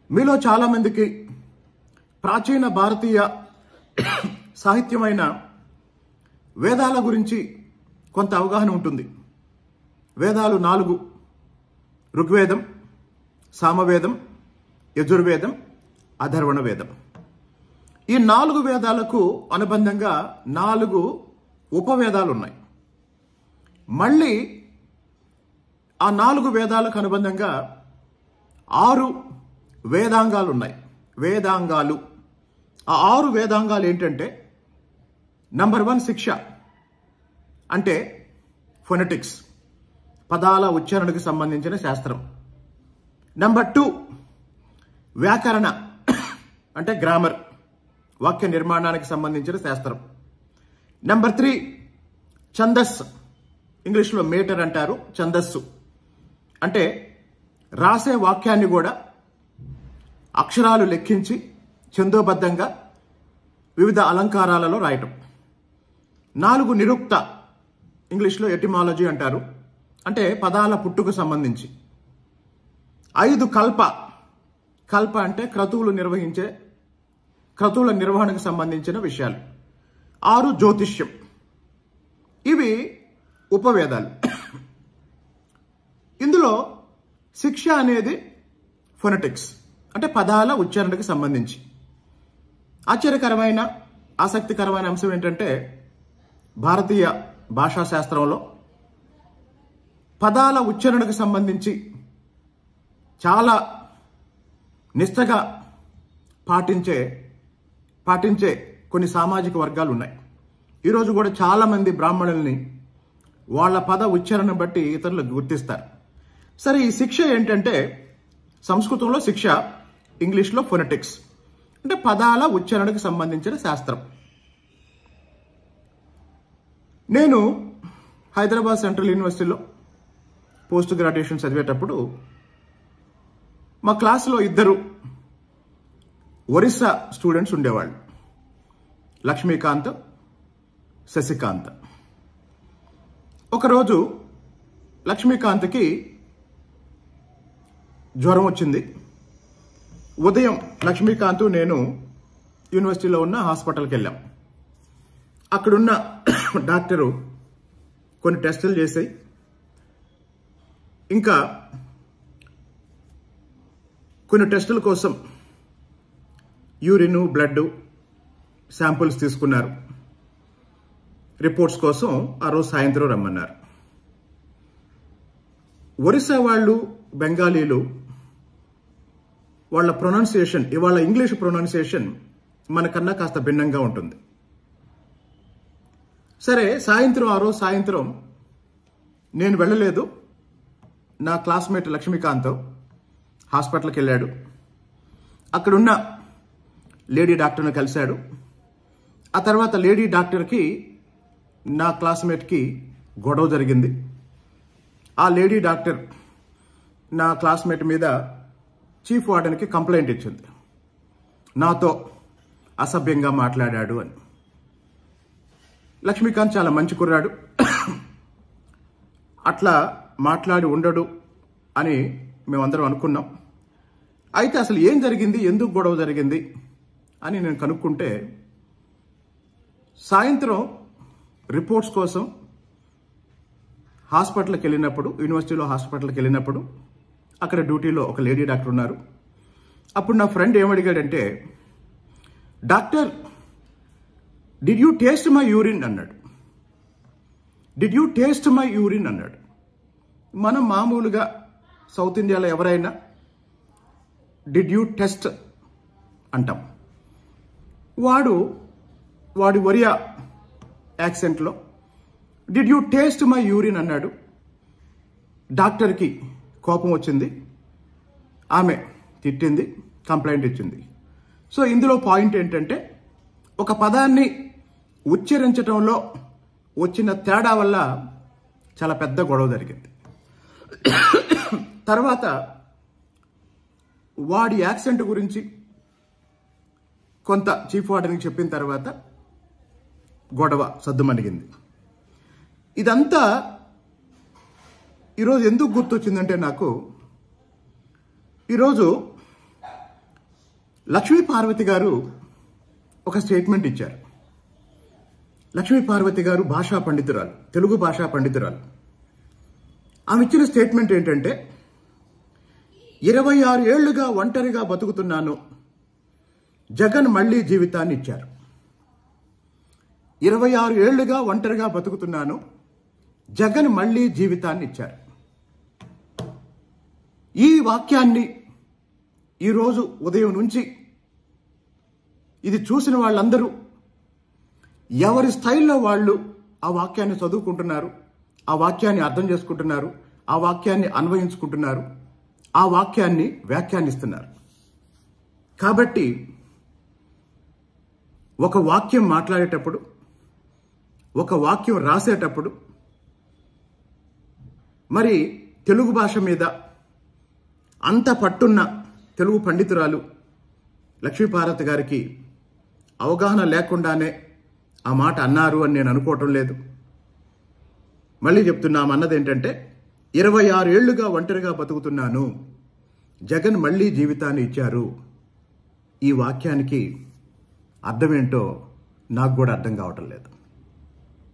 మీలో చాలామందికి ప్రాచీన భారతీయ సాహిత్యమైన వేదాల గురించి కొంత అవగాహన ఉంటుంది వేదాలు నాలుగు ఋగ్వేదం సామవేదం యజుర్వేదం అధర్వణ వేదం ఈ నాలుగు వేదాలకు అనుబంధంగా నాలుగు ఉపవేదాలు ఉన్నాయి మళ్ళీ ఆ నాలుగు వేదాలకు అనుబంధంగా ఆరు వేదాంగాలు ఉన్నాయి వేదాంగాలు ఆ ఆరు వేదాంగాలు ఏంటంటే నంబర్ వన్ శిక్ష అంటే ఫొనెటిక్స్ పదాల ఉచ్చారణకు సంబంధించిన శాస్త్రం నంబర్ టూ వ్యాకరణ అంటే గ్రామర్ వాక్య నిర్మాణానికి సంబంధించిన శాస్త్రం నెంబర్ త్రీ ఛందస్సు ఇంగ్లీష్లో మీటర్ అంటారు ఛందస్సు అంటే రాసే వాక్యాన్ని కూడా అక్షరాలు లెక్కించి ఛందోబద్ధంగా వివిధ అలంకారాలలో రాయటం నాలుగు నిరుక్త ఇంగ్లీష్లో ఎటిమాలజీ అంటారు అంటే పదాల పుట్టుకు సంబంధించి ఐదు కల్ప కల్ప అంటే క్రతువులు నిర్వహించే క్రతువుల నిర్వహణకు సంబంధించిన విషయాలు ఆరు జ్యోతిష్యం ఇవి ఉపవేదాలు ఇందులో శిక్ష అనేది ఫొనెటిక్స్ అంటే పదాల ఉచ్చారణకు సంబంధించి ఆశ్చర్యకరమైన ఆసక్తికరమైన అంశం ఏంటంటే భారతీయ భాషా శాస్త్రంలో పదాల ఉచ్చారణకు సంబంధించి చాలా నిష్టగా పాటించే పాటించే కొన్ని సామాజిక వర్గాలు ఉన్నాయి ఈరోజు కూడా చాలామంది బ్రాహ్మణుల్ని వాళ్ళ పద ఉచ్చారణ బట్టి ఇతరులు గుర్తిస్తారు సరే ఈ శిక్ష ఏంటంటే సంస్కృతంలో శిక్ష ఇంగ్లీష్లో ఫొనెటిక్స్ అంటే పదాల ఉచ్చారణకు సంబంధించిన శాస్త్రం నేను హైదరాబాద్ సెంట్రల్ యూనివర్సిటీలో పోస్ట్ గ్రాడ్యుయేషన్ చదివేటప్పుడు మా క్లాసులో ఇద్దరు ఒరిస్సా స్టూడెంట్స్ ఉండేవాళ్ళు లక్ష్మీకాంత్ శశికాంత్ ఒకరోజు లక్ష్మీకాంత్కి జ్వరం వచ్చింది ఉదయం లక్ష్మీకాంత్ నేను యూనివర్సిటీలో ఉన్న హాస్పిటల్కి వెళ్ళాం అక్కడున్న డాక్టరు కొన్ని టెస్టులు చేసాయి ఇంకా కొన్ని టెస్టుల కోసం యూరిన్ బ్లడ్ శాంపుల్స్ తీసుకున్నారు రిపోర్ట్స్ కోసం ఆ రోజు సాయంత్రం రమ్మన్నారు ఒరిస్సా వాళ్ళు బెంగాలీలు వాళ్ళ ప్రొనౌన్సియేషన్ ఇవాళ ఇంగ్లీష్ ప్రొనౌన్సియేషన్ మనకన్నా కాస్త భిన్నంగా ఉంటుంది సరే సాయంత్రం ఆ రోజు సాయంత్రం నేను వెళ్ళలేదు నా క్లాస్మేట్ లక్ష్మీకాంత్ హాస్పిటల్కి వెళ్ళాడు అక్కడున్న లేడీ డాక్టర్ని కలిశాడు ఆ తర్వాత లేడీ డాక్టర్కి నా క్లాస్మేట్కి గొడవ జరిగింది ఆ లేడీ డాక్టర్ నా క్లాస్మేట్ మీద చీఫ్ వార్డెన్కి కంప్లైంట్ ఇచ్చింది నాతో అసభ్యంగా మాట్లాడాడు అని లక్ష్మీకాంత్ చాలా మంచి కుర్రాడు అట్లా మాట్లాడి ఉండడు అని మేమందరం అనుకున్నాం అయితే అసలు ఏం జరిగింది ఎందుకు గొడవ జరిగింది అని నేను కనుక్కుంటే సాయంత్రం రిపోర్ట్స్ కోసం హాస్పిటల్కి వెళ్ళినప్పుడు యూనివర్సిటీలో హాస్పిటల్కి వెళ్ళినప్పుడు అక్కడ డ్యూటీలో ఒక లేడీ డాక్టర్ ఉన్నారు అప్పుడు నా ఫ్రెండ్ ఏమడిగాడంటే doctor did you taste my urine అన్నాడు did you taste my urine అన్నాడు మనం మామూలుగా సౌత్ ఇండియాలో ఎవరైనా డిడ్ యూ టెస్ట్ అంటాం వాడు వాడి ఒరియా యాక్సెంట్లో did you taste my urine అన్నాడు డాక్టర్కి కోపం వచ్చింది ఆమె తిట్టింది కంప్లైంట్ ఇచ్చింది సో ఇందులో పాయింట్ ఏంటంటే ఒక పదాన్ని ఉచ్చరించడంలో వచ్చిన తేడా వల్ల చాలా పెద్ద గొడవ జరిగింది తర్వాత వాడి యాక్సెంట్ గురించి కొంత చీఫ్ వార్డెన్కి చెప్పిన తర్వాత గొడవ సద్దుమణిగింది ఇదంతా ఈరోజు ఎందుకు గుర్తొచ్చిందంటే నాకు ఈరోజు లక్ష్మీ పార్వతి గారు ఒక స్టేట్మెంట్ ఇచ్చారు లక్ష్మీ పార్వతి గారు భాషా పండితురాలు తెలుగు భాషా పండితురాలు ఆమె ఇచ్చిన స్టేట్మెంట్ ఏంటంటే ఇరవై ఆరు ఏళ్లుగా ఒంటరిగా బతుకుతున్నాను జగన్ మళ్లీ జీవితాన్ని ఇచ్చారు ఇరవై ఆరు ఏళ్లుగా ఒంటరిగా బతుకుతున్నాను జగన్ మళ్లీ జీవితాన్ని ఇచ్చారు ఈ వాక్యాన్ని ఈరోజు ఉదయం నుంచి ఇది చూసిన వాళ్ళందరూ ఎవరి స్థాయిలో వాళ్ళు ఆ వాక్యాన్ని చదువుకుంటున్నారు ఆ వాక్యాన్ని అర్థం చేసుకుంటున్నారు ఆ వాక్యాన్ని అన్వయించుకుంటున్నారు ఆ వాక్యాన్ని వ్యాఖ్యానిస్తున్నారు కాబట్టి ఒక వాక్యం మాట్లాడేటప్పుడు ఒక వాక్యం రాసేటప్పుడు మరి తెలుగు భాష మీద అంత పట్టున్న తెలుగు పండితురాలు లక్ష్మీపార్వతి గారికి అవగాహన లేకుండానే ఆ మాట అన్నారు అని నేను అనుకోవటం లేదు మళ్ళీ చెప్తున్నాం అన్నది ఏంటంటే ఇరవై ఆరు ఏళ్లుగా ఒంటరిగా బతుకుతున్నాను జగన్ మళ్ళీ జీవితాన్ని ఇచ్చారు ఈ వాక్యానికి అర్థమేంటో నాకు కూడా అర్థం కావటం లేదు